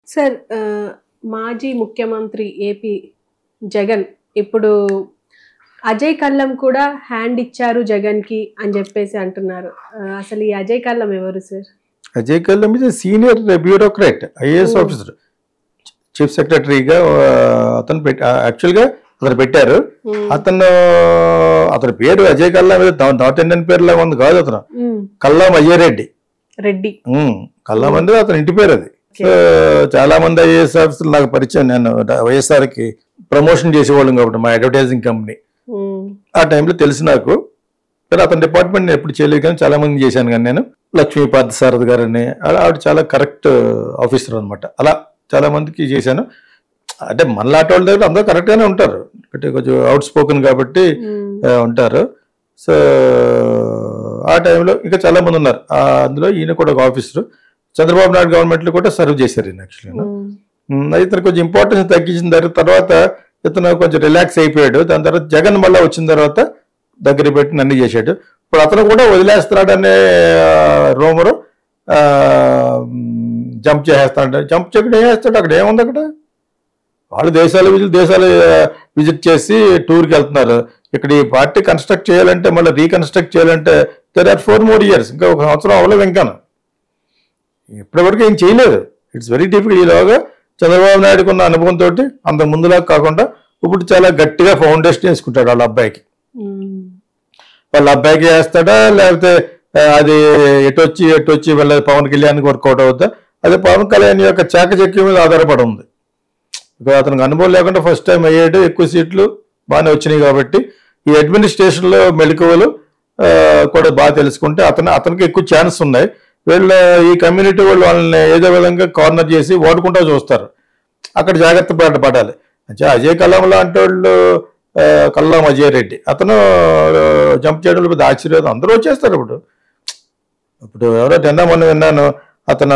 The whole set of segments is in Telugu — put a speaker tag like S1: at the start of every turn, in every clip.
S1: సార్ ఆ, మాజీ ముఖ్యమంత్రి ఏపీ జగన్ ఇప్పుడు అజయ్ కల్లం కూడా హ్యాండ్ ఇచ్చారు జగన్ కి అని చెప్పేసి అంటున్నారు ఆ, అసలు ఈ అజయ్ కల్లం ఎవరు sir
S2: Ajay Kallam is senior bureaucrat IAS
S1: Oh.
S2: Officer chief సెక్రటరీగా అతను పెట్టి యాక్చువల్గా అతను పెట్టారు
S1: ఉమ్,
S2: అతను అతని పేరు అజయ్ కల్లం ఏదో నా- నార్త్ ఇండియన్ పేరులా ఉంది కాదు అతను
S1: ఉమ్,
S2: కల్లం అజయ్ రెడ్డి
S1: రెడ్డి
S2: ఉమ్, కల్లం అంటే అతని ఇంటి పేరు అది సో చాలా మంది ఐఏఎస్ ఆఫీసర్లు నాకు పరిచయం నేను వైఎస్ఆర్ కి ప్రమోషన్ చేసేవాళ్ళం కాబట్టి మా అడ్వర్టైజింగ్ కంపెనీ
S1: ఉమ్,
S2: ఆ టైంలో తెలిసి నాకు కానీ అతని డిపార్ట్మెంట్ నేను ఎప్పుడు చేయలేదు కానీ చాలా మంది చేశాను కానీ నేను లక్ష్మీ పార్థసారథి గారని అలా ఆవిడ చాలా కరెక్ట్ ఆఫీసర్ అనమాట అలా చాలా మందికి చేశాను అంటే మనలాంటి వాళ్ళ దగ్గర అందరూ correct గానే ఉంటారు అంటే కొంచెం అవుట్ స్పోకెన్ కాబట్టి
S1: ఉమ్,
S2: ఆ, ఉంటారు సో ఆ టైంలో ఇంకా చాలా మంది ఉన్నారు ఆ, అందులో ఈయన కూడా ఒక ఆఫీసర్ చంద్రబాబు నాయుడు గవర్నమెంట్లో కూడా సర్వ్ చేశారు ఈయన యాక్చువల్గా
S1: ఉమ్,
S2: ఉమ్, ఇతను కొంచెం ఇంపార్టెన్స్ తగ్గించిన తర్వా- తర్వాత ఇతను కొంచెం రిలాక్స్ అయిపోయాడు దాని తర్వాత జగన్ మళ్ళీ వచ్చిన తర్వాత దగ్గర పెట్టి అన్ని చేశాడు ఇప్పుడు అతను కూడా వదిలేస్తున్నాడనే రోమరు జంప్ చేసేస్తాడు జంప్ చేయకుండా ఏం చేస్తాడు అక్కడ ఏముంది అక్కడ వాళ్ళు దేశాలు విజిట్ దేశాలు విజిట్ చేసి టూర్కి వెళ్తున్నారు ఇక్కడ ఈ పార్టీ కన్స్ట్రక్ట్ చేయాలంటే మళ్ళీ రీకన్స్ట్రక్ట్ చేయాలంటే there are four more years ఇంకా ఒక సంవత్సరం అవ్వలేదు ఇంకా ఇప్పటివరకు ఏం చేయలేదు ఇట్స్ వెరీ డిఫికల్ట్ ఈలోగా చంద్రబాబు నాయుడుకు ఉన్న అనుభవంతో అంత ముందులా కాకుండా ఇప్పుడు చాలా గట్టిగా ఫౌండేషన్ వేసుకుంటాడు వాళ్ళ అబ్బాయికి
S1: ఉమ్,
S2: వాళ్ళ అబ్బాయికి వేస్తాడా లేకపోతే ఆ, అది ఎటు వచ్చి ఎటు వచ్చి వాళ్ళ పవన్ కళ్యాణ్కి వర్కౌట్ అవుద్దా అదే పవన్ కళ్యాణ్ యొక్క చాకచక్యం మీద ఆధారపడి ఉంది ఇక అతనికి అనుభవం లేకుండా ఫస్ట్ టైం అయ్యాడు ఎక్కువ సీట్లు బాగానే వచ్చినాయి కాబట్టి ఈ అడ్మినిస్ట్రేషన్లో మెలకువలు ఆ, కూడా బాగా తెలుసుకుంటే అతను అతనికి ఎక్కువ ఛాన్స్ ఉన్నాయి వీళ్ళ ఈ కమ్యూనిటీ వాళ్ళు వాళ్ళని ఏదో విధంగా కార్నర్ చేసి ఓడుకుంటా చూస్తారు అక్కడ జాగ్రత్త పడ పడాలి అంటే అజయ్ కలాం లాంటి వాళ్ళు ఆ, కల్లాం అజయ్ రెడ్డి అతను ఆ, జంప్ చేయడంలో పెద్ద ఆశ్చర్యం అందరూ వచ్చేస్తారు ఇప్పుడు ఇప్పుడు ఎవరో నిన్న మొన్న విన్నాను అతను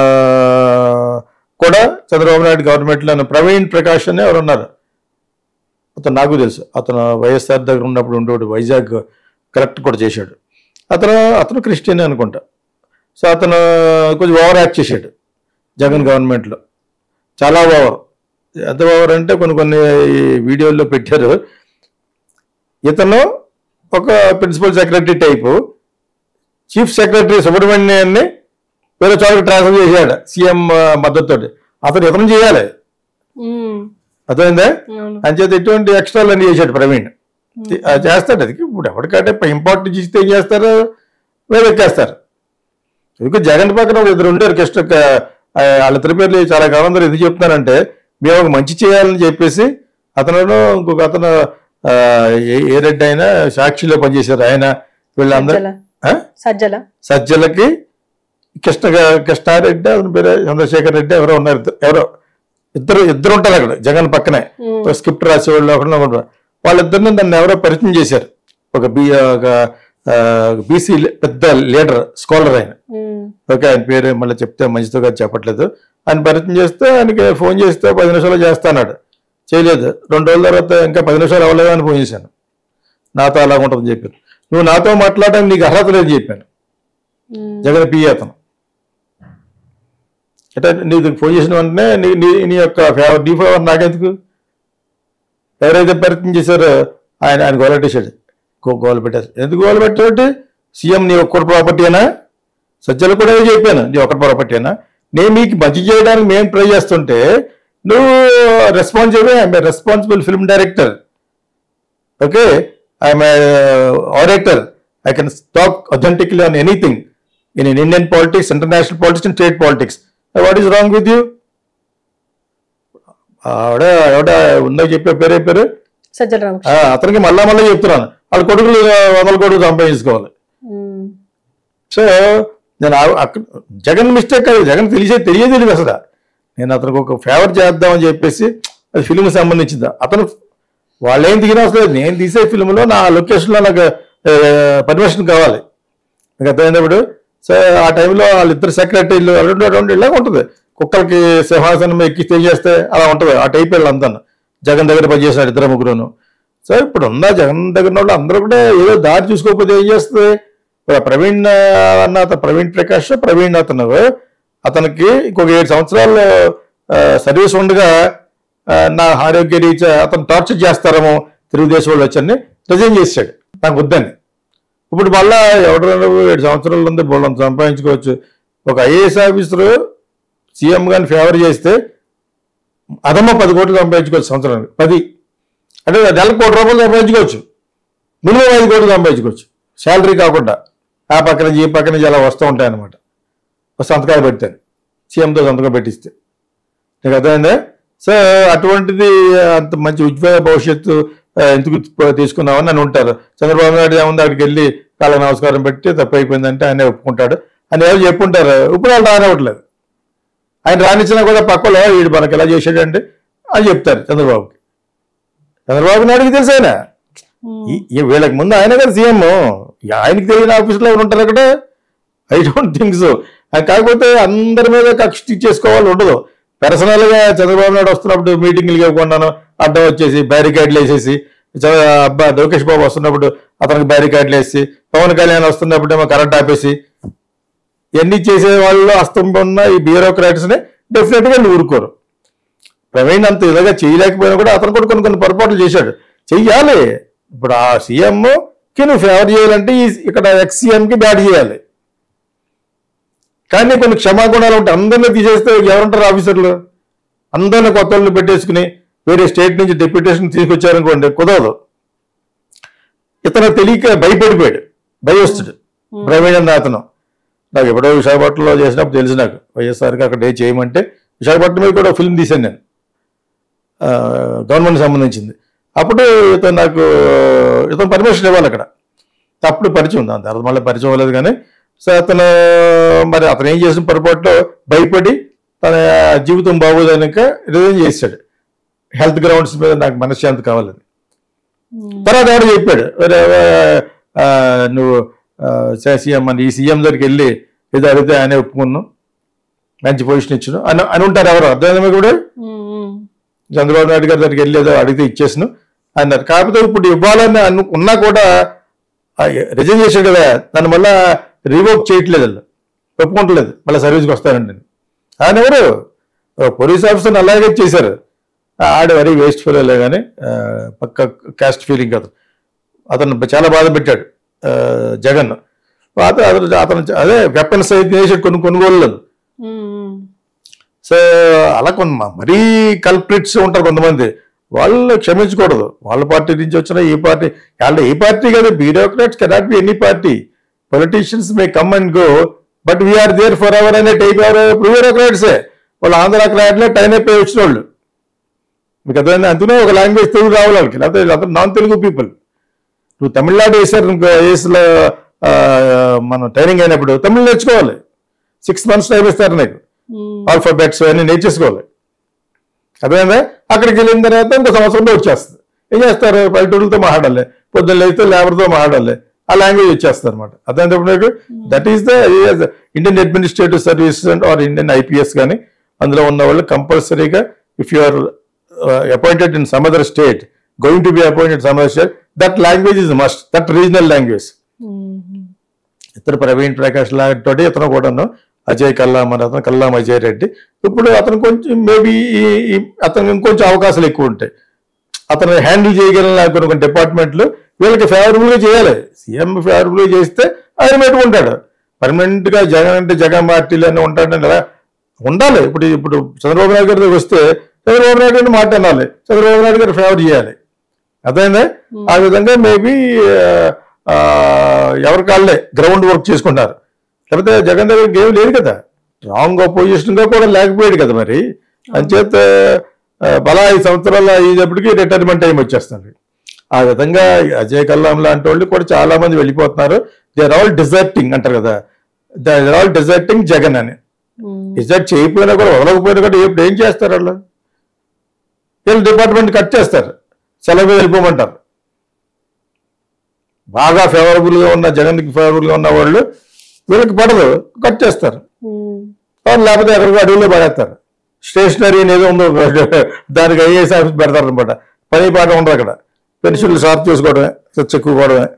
S2: కూడా చంద్రబాబు నాయుడు గవర్నమెంట్లో ప్రవీణ్ ప్రకాష్ అని ఎవరు ఉన్నారు అతను నాకు తెలుసు అతను వైఎస్ఆర్ దగ్గర ఉన్నప్పుడు ఉండేవాడు వైజాగ్ కరెక్ట్ కూడా చేశాడు అతను అతను క్రిస్టియన్ అనుకుంటా సో అతను కొంచెం ఓవర్ యాక్ట్ చేశాడు జగన్ గవర్నమెంట్లో చాలా ఓవర్ ఎంత ఓవర్ అంటే కొన్ని కొన్ని ఈ వీడియోల్లో పెట్టారు ఇతను ఒక principal secretary type chief secretary సుబ్రహ్మణ్యాన్ని వేరే చోటకి ట్రాన్స్ఫర్ చేశాడు సీఎం మద్దతుతోటి అతను ఇతను చేయాలి
S1: ఉమ్,
S2: అర్థమైందా
S1: అవును
S2: అంచేత ఇటువంటి ఎక్స్ట్రాలు అన్ని చేశాడు ప్రవీణ్ అది చేస్తాడు అది ఇప్పుడు ఎవరికంటే ఇంపార్టెంట్ ఇస్తే ఏం చేస్తారు మీద ఎక్కేస్తారు ఎందుకు జగన్ పక్కన ఒక ఇద్దరు ఉంటారు కృష్ణ ఆ, వాళ్ళిద్దరి పేర్లు చాలా కాలం అందరూ ఎందుకు చెప్తున్నారంటే మేము ఒక మంచి చేయాలని చెప్పేసి అతను ఇంకొక అతను ఆ, ఏ ఏ రెడ్డి అయినా సాక్షిలో పనిచేశారు ఆయన వీళ్ళందరూ
S1: సజ్జల
S2: ఆ?
S1: సజ్జల
S2: సజ్జలకి కృష్ణ కృష్ణారెడ్డి అతని పేరు చంద్రశేఖర్ రెడ్డి ఎవరో ఉన్నారు ఇద్దరు- ఎవరో ఇద్దరు ఇద్దరు ఉంటారు అక్కడ జగన్ పక్కనే
S1: ఉమ్,
S2: ఒక స్క్రిప్ట్ రాసేవాళ్ళు ఒకళ్ళు ఒకళ్ళు. వాళ్ళిద్దరిని నన్ను ఎవరో పరిచయం చేశారు ఒక బి ఒక బీసీ పెద్ద లీడర్ స్కాలర్ ఆయన
S1: ఉమ్,
S2: ఓకే ఆయన పేరు మళ్ళీ చెప్తే మంచితో కాదు చెప్పట్లేదు ఆయన పరిచయం చేస్తే ఆయనకి ఫోన్ చేస్తే పది నిమిషాలు చేస్తా అన్నాడు చేయలేదు రెండు రోజుల తర్వాత ఇంకా పది నిమిషాలు అవ్వలేదు అని ఫోన్ చేశాను నాతో అలా ఉంటుందని చెప్పాను నువ్వు నాతో మాట్లాడడానికి నీకు అర్హత లేదు చెప్పాను
S1: ఉమ్,
S2: జగన్ పిఏ అతను అంటే నీకు ఫోన్ చేసిన వెంటనే నీ నీ నీ యొక్క ఫేవర్ నీ ఫేవర్ నాకెందుకు ఎవరైతే పరిచయం చేశారో ఆయన ఆయన గోల పెట్టేశాడు గో- గోల పెట్టారు ఎందుకు గోల పెట్టాడు సీఎం నీ ఒక్కటి ప్రాపర్టీనా సజ్జలు కూడా అదే చెప్పాను నీ ఒక్కటి ప్రాపర్టీనా నేను నీకు మంచి చేయడానికి మేము ట్రై చేస్తుంటే నువ్వు responsible I'm responsible film director okay I'm orator I can talk authentically on anything in in Indian politics international politics and state politics what is wrong with you ఆవిడ ఆవిడ ఉందో చెప్పే పేరే పేరు
S1: సజ్జల రామకృష్ణ
S2: ఆ, అతనికి మళ్ళా మళ్ళీ చెప్తున్నాను వాళ్ళ కొడుకులు వందల కొడుకు సంపాదించుకోవాలి
S1: ఉమ్,
S2: సో నేను ఆ- అక్కడ జగన్ మిస్టేక్ కాదు జగన్ తెలిసే తెలియదు తెలియదు అసలు నేను అతనికి ఒక ఫేవర్ చేద్దామని చెప్పేసి అది ఫిల్మ్ సంబంధించింది అతను వాళ్ళు ఏం దిగిన అవసరం లేదు నేను తీసే ఫిల్మ్లో నా లొకేషన్లో నాకు పర్మిషన్ కావాలి మీకు అర్థమైనప్పుడు సో ఆ టైంలో వాళ్ళిద్దరు సెక్రటరీలు రెండు రెండు ఇలాగ ఉంటుంది కుక్కలకి సింహాసనం ఎక్కి స్టే చేస్తే అలా ఉంటుంది ఆ టైప్ వీళ్ళంతా జగన్ దగ్గర పనిచేసిన ఇద్దరు ముగ్గురును సో ఇప్పుడు ఉన్న జగన్ దగ్గర ఉన్న వాళ్ళు అందరూ కూడా ఏదో దారి చూసుకోకపోతే ఏం చేస్తుంది ఇప్పుడు ఆ ప్రవీణ్ అన్న అతను ప్రవీణ్ ప్రకాష్ ప్రవీణ్ అతను అతనికి ఇంకొక ఏడు సంవత్సరాలు సర్వీస్ ఉండగా ఆ, నా ఆరోగ్య రీత్యా అతను టార్చర్ చేస్తారేమో తెలుగుదేశం వాళ్ళు వచ్చని రిజైన్ చేశాడు నాకు వద్దని ఇప్పుడు మళ్ళా ఎవడో ఏడు సంవత్సరాలు ఉంది బోళ్ళంత సంపాదించుకోవచ్చు ఒక ఐఏఎస్ ఆఫీసరు సీఎం గారిని ఫేవర్ చేస్తే అదమ్మ పది కోట్లు సంపాదించుకోవచ్చు సంవత్సరానికి పది అంటే నెలకు కోటి రూపాయలు సంపాదించుకోవచ్చు మినిమం ఐదు కోట్లు సంపాదించుకోవచ్చు శాలరీ కాకుండా ఆ పక్క నుంచి ఈ పక్క నుంచి అలా వస్తూ ఉంటాయి అనమాట సంతకాలు పెడతాను సీఎంతో సంతకం పెట్టిస్తే నీకు అర్థమైందా సో అటువంటిది అంత మంచి ఉజ్వల భవిష్యత్తు ఆ, ఎందుకు తీసుకున్నామని అని ఉంటారు చంద్రబాబు నాయుడు ఏముంది అక్కడికి వెళ్ళి కాళ్ళ నమస్కారం పెట్టి తప్పు అయిపోయిందంటే ఆయనే ఒప్పుకుంటాడు అని ఎవరు చెప్పుంటారు ఇప్పుడు వాళ్ళు రానివ్వట్లేదు ఆయన రానిచ్చినా కూడా పక్కలో వీడు మనకి ఎలా చేశాడంటే అని చెప్తారు చంద్రబాబుకి చంద్రబాబు నాయుడుకి తెలుసు ఆయన ఈ- ఈ వీళ్ళకి ముందు ఆయన కదా సీఎం ఆయనకి తెలియని ఆఫీసులో ఎవరు ఉంటారు అక్కడ ఐ డోంట్ థింక్ సో కాకపోతే అందరి మీద కక్ష చేసుకోవాలి ఉండదు పర్సనల్ గా చంద్రబాబు నాయుడు వస్తున్నప్పుడు మీటింగ్లు ఇవ్వకుండాను అడ్డం వచ్చేసి బ్యారికేడ్లు వేసేసి చ- అబ్బా లోకేష్ బాబు వస్తున్నప్పుడు అతనికి బ్యారికేడ్లు వేసి పవన్ కళ్యాణ్ వస్తున్నప్పుడు ఏమో కరెంట్ ఆపేసి ఇవన్నీ చేసే వాళ్ళు అస్తం ఉన్న ఈ బ్యూరోక్రాట్స్ ని డెఫినెట్ గా ఊరుకోరు ప్రవీణ్ అంత ఇలాగా చేయలేకపోయినా కూడా అతను కూడా కొన్ని కొన్ని పొరపాట్లు చేశాడు చెయ్యాలి ఇప్పుడు ఆ సీఎం కి నువ్వు ఫేవర్ చేయాలంటే ఈ ఇక్కడ ఎక్స్ సీఎం కి బ్యాట్ చేయాలి కానీ కొన్ని క్షమాగుణాలు ఉంటాయి అందరినీ తీసేస్తే ఎవరుంటారు ఆఫీసర్లు అందరిని కొత్త వాళ్ళని పెట్టేసుకుని వేరే స్టేట్ నుంచి డెప్యుటేషన్ తీసుకొచ్చారనుకోండి కుదరదు ఇతను తెలియక భయపడిపోయాడు భయస్తుడు ప్రవీణ్ అన్న అతను నాకు ఎప్పుడో విశాఖపట్నంలో చేసినప్పుడు తెలుసు నాకు వైఎస్ఆర్కి అక్కడ ఏ చేయమంటే విశాఖపట్నం మీద కూడా ఫిల్మ్ తీశాను నేను ఆ, గవర్నమెంట్ సంబంధించింది అప్పుడు ఇతను నాకు ఇతను పర్మిషన్ ఇవ్వాలి అక్కడ అప్పుడు పరిచయం ఉంది దాని తర్వాత మళ్ళీ పరిచయం అవ్వలేదు కానీ సో అతను మరి అతను ఏం చేసిన పొరపాటులో భయపడి తన జీవితం బాగోదనిక రిజైన్ చేశాడు హెల్త్ గ్రౌండ్స్ మీద నాకు మనశ్శాంతి కావాలని తర్వాత ఎవడు చెప్పాడు "ఒరే, ఆ, నువ్వు సీఎం అని ఈ సీఎం దగ్గరికి వెళ్ళి ఏదో అడిగితే ఆయనే ఒప్పుకున్నాను మంచి పొజిషన్ ఇచ్చును అని అని ఉంటారు ఎవరు అర్థమైందా కూడా చంద్రబాబు నాయుడు గారి దగ్గరికి వెళ్ళి ఏదో అడిగితే ఇచ్చేసాను అన్నారు కాకపోతే ఇప్పుడు ఇవ్వాలని అను ఉన్నా కూడా రిజైన్ చేశాడు కదా దాన్ని మళ్ళా రివోక్ చేయట్లేదు వాళ్ళు ఒప్పుకుంటలేదు మళ్ళీ సర్వీస్కి వస్తానండి నేను. ఆయన ఎవరు ఓ పోలీస్ ఆఫీసర్ని అలాగే చేశారు ఆ, ఆడ వెరీ వేస్ట్ ఫెయిల్ కానీ ఆ, పక్క క్యాస్ట్ ఫీలింగ్ అతను అతను చాలా బాధ పెట్టాడు ఆ, జగన్ అతను అతను- అతను అదే వెపన్స్ అయితే చేసాడు కొన్ని కొనుగోలు సో అలా కొంత మరీ కల్ప్రిట్స్ ఉంటారు కొంతమంది వాళ్ళు క్షమించకూడదు వాళ్ళ పార్టీ నుంచి వచ్చిన ఈ పార్టీ వాళ్ళ ఈ పార్టీ కదా bureaucrats cannot be any party politicians may come and go but we are there ఎవర్ అనే టైప్ ఎవరు బ్యూరోక్రాట్సే వాళ్ళు ఆంధ్ర క్రాట్లే టైం అయిపోయి వచ్చిన వాళ్ళు మీకు అర్థమైంది అందులో ఒక లాంగ్వేజ్ తెలుగు రావాలి వాళ్ళకి లేకపోతే అతను నాన్ తెలుగు పీపుల్ నువ్వు తమిళనాడు వేసారు ఇంకో ఏసులో మనం ట్రైనింగ్ అయినప్పుడు తమిళ్ నేర్చుకోవాలి సిక్స్ మంత్స్ టైం ఇస్తారు నీకు ఆల్ఫాబెట్స్ అన్ని నేర్చేసుకోవాలి అర్థమైందా అక్కడికి వెళ్ళిన తర్వాత ఇంకో సంవత్సరంలో వచ్చేస్తుంది ఏం చేస్తారు పల్లెటూరులతో మాట్లాడాలి పొద్దున్న లేస్తే లేబర్తో మాట్లాడాలి ఆ లాంగ్వేజ్ వచ్చేస్తుంది అనమాట అర్థమైనప్పుడు మీకు that is the Indian administrative service or Indian IPS కానీ అందులో ఉన్న వాళ్ళు కంపల్సరీగా if you are appointed in some other state going to be appointed some other state that language is must that regional language ఇతను ప్రవీణ్ ప్రకాష్ లాంటి ఇతను కూడాను అజయ్ కల్లాం అని అతను కల్లాం అజయ్ రెడ్డి ఇప్పుడు అతను కొంచెం మేబీ అతనికి ఇంకొంచెం అవకాశాలు ఎక్కువ ఉంటాయి అతను హ్యాండిల్ చేయగలిగిన కొన్ని కొన్ని డిపార్ట్మెంట్లు వీళ్ళకి ఫేవరబుల్ గా చేయాలి సీఎం ఫేవరబుల్ గా చేస్తే ఆయన పెట్టుకుంటాడు పర్మనెంట్ గా జగన్ అంటే జగన్ పార్టీలోనే ఉంటాడంటే ఎలా ఉండాలి ఇప్పుడు ఇప్పుడు చంద్రబాబు నాయుడు గారి దగ్గరికి వస్తే చంద్రబాబు నాయుడు గారిని మాట అనాలి చంద్రబాబు నాయుడు గారు ఫేవర్ చేయాలి అర్థమైందా ఆ విధంగా మేబీ ఎవరి కాళ్ళే గ్రౌండ్ వర్క్ చేసుకుంటారు లేకపోతే జగన్ దగ్గర ఏం లేదు కదా రాంగ్ అపోజిషన్ గా కూడా లేకపోయాడు కదా మరి అంచేత ఆ, బలా ఐదు సంవత్సరాల అయ్యేటప్పటికి రిటైర్మెంట్ టైం వచ్చేస్తుంది ఆ విధంగా అజయ్ కల్లాం లాంటి వాళ్ళు కూడా చాలా మంది వెళ్ళిపోతున్నారు దే ఆర్ ఆల్ డిజర్టింగ్ అంటారు కదా they are all deserting Jagan అని డిజర్ట్ చేయకపోయినా కూడా వదలకపోయినా కూడా ఇప్పుడు ఏం చేస్తారు వాళ్ళు వీళ్ళు డిపార్ట్మెంట్ కట్ చేస్తారు సెలవు మీద వెళ్ళిపోమంటారు బాగా ఫేవరబుల్ గా ఉన్న జగన్కి ఫేవరబుల్ గా ఉన్న వాళ్ళు వీళ్ళకి పడదు కట్ చేస్తారు అవును, లేకపోతే ఎక్కడికో అడవిలో పడేస్తారు స్టేషనరీ అనేది ఉందో దానికి ఐఏఎస్ ఆఫీస్ పెడతారు అనమాట పని పాట ఉండదు అక్కడ పెన్షన్లు షార్ప్ చేసుకోవడమే చెక్కుకోవడమే